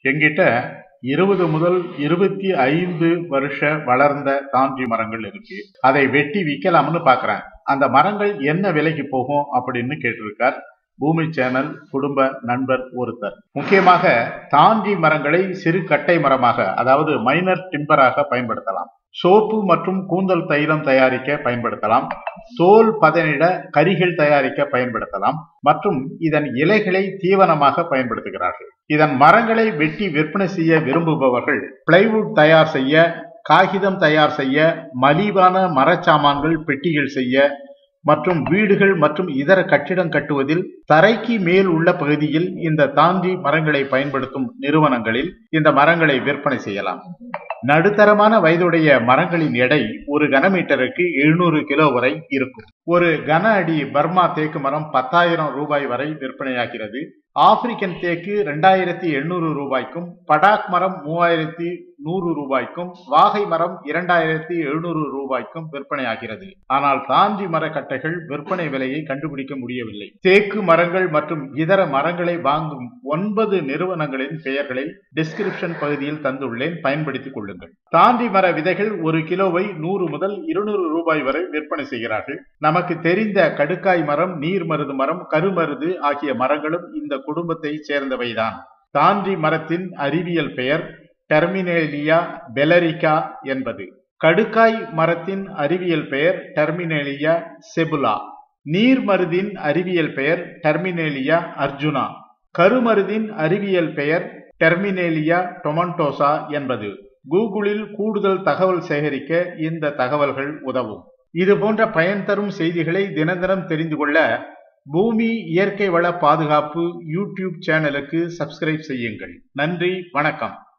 எங்கிட்ட இருபது முதல் இருபத்தி ஐந்து வருஷ வளர்ந்த தாஞ்சி மரங்கள் இருக்கு அதை வெட்டி விற்கலாம்னு பாக்குறேன் அந்த மரங்கள் என்ன விலைக்கு போகும் அப்படின்னு கேட்டிருக்கார் பூமி சேனல் குடும்ப நண்பர் ஒருத்தர் முக்கியமாக தாஞ்சி மரங்களை சிறு கட்டை மரமாக அதாவது மைனர் டிம்பராக பயன்படுத்தலாம் சோப்பு மற்றும் கூந்தல் தைலம் தயாரிக்க பயன்படுத்தலாம் தோல் பதனிட கரிகள் தயாரிக்க பயன்படுத்தலாம் மற்றும் இதன் இலைகளை தீவனமாக பயன்படுத்துகிறார்கள் இதன் மரங்களை வெட்டி விற்பனை செய்ய விரும்புபவர்கள் பிளைவுட் தயார் செய்ய காகிதம் தயார் செய்ய மலிவான மரச்சாமான்கள் பெட்டிகள் செய்ய மற்றும் வீடுகள் மற்றும் இதர கட்டிடம் கட்டுவதில் தரைக்கு மேல் உள்ள பகுதியில் இந்த தாண்டி மரங்களை பயன்படுத்தும் நிறுவனங்களில் இந்த மரங்களை விற்பனை செய்யலாம் நடுத்தரமான வயதுடைய மரங்களின் எடை ஒரு கனமீட்டருக்கு எழுநூறு கிலோ வரை இருக்கும் ஒரு கன அடி பர்மா தேக்கு மரம் பத்தாயிரம் ரூபாய் வரை விற்பனையாகிறது ஆப்பிரிக்கன் தேக்கு ரெண்டாயிரத்தி எண்ணூறு ரூபாய்க்கும் படாக் மரம் மூவாயிரத்தி நூறு ரூபாய்க்கும் வாகை மரம் இரண்டாயிரத்தி எழுநூறு ரூபாய்க்கும் விற்பனையாகிறது ஆனால் தாஞ்சி மரக்கட்டைகள் விற்பனை விலையை கண்டுபிடிக்க முடியவில்லை தேக்கு மரங்கள் மற்றும் இதர மரங்களை வாங்கும் ஒன்பது நிறுவனங்களின் பெயர்களை டிஸ்கிரிப்ஷன் பகுதியில் தந்துள்ளேன் பயன்படுத்திக் கொள்ளுங்கள் தாண்டி மர விதைகள் ஒரு கிலோவை நூறு முதல் இருநூறு ரூபாய் வரை விற்பனை செய்கிறார்கள் நமக்கு தெரிந்த கடுக்காய் மரம் நீர் மருது மரம் கருமருது ஆகிய மரங்களும் இந்த குடும்பத்தை சேர்ந்தவைதான் தாண்டி மரத்தின் அறிவியல் பெயர் டெர்மினேலியா பெலரிகா என்பது கடுக்காய் மரத்தின் அறிவியல் பெயர் டெர்மினேலியா செபுலா நீர் மருதின் அறிவியல் பெயர் டெர்மினேலியா அர்ஜுனா கருமருதின் அறிவியல் பெயர் டெர்மினேலியா டொமண்டோசா என்பது கூகுளில் கூடுதல் தகவல் சேகரிக்க இந்த தகவல்கள் உதவும் இது போன்ற பயன் தரும் செய்திகளை தினந்தனம் தெரிந்து கொள்ள பூமி இயற்கை வள பாதுகாப்பு யூடியூப் சேனலுக்கு சப்ஸ்கிரைப் செய்யுங்கள் நன்றி வணக்கம்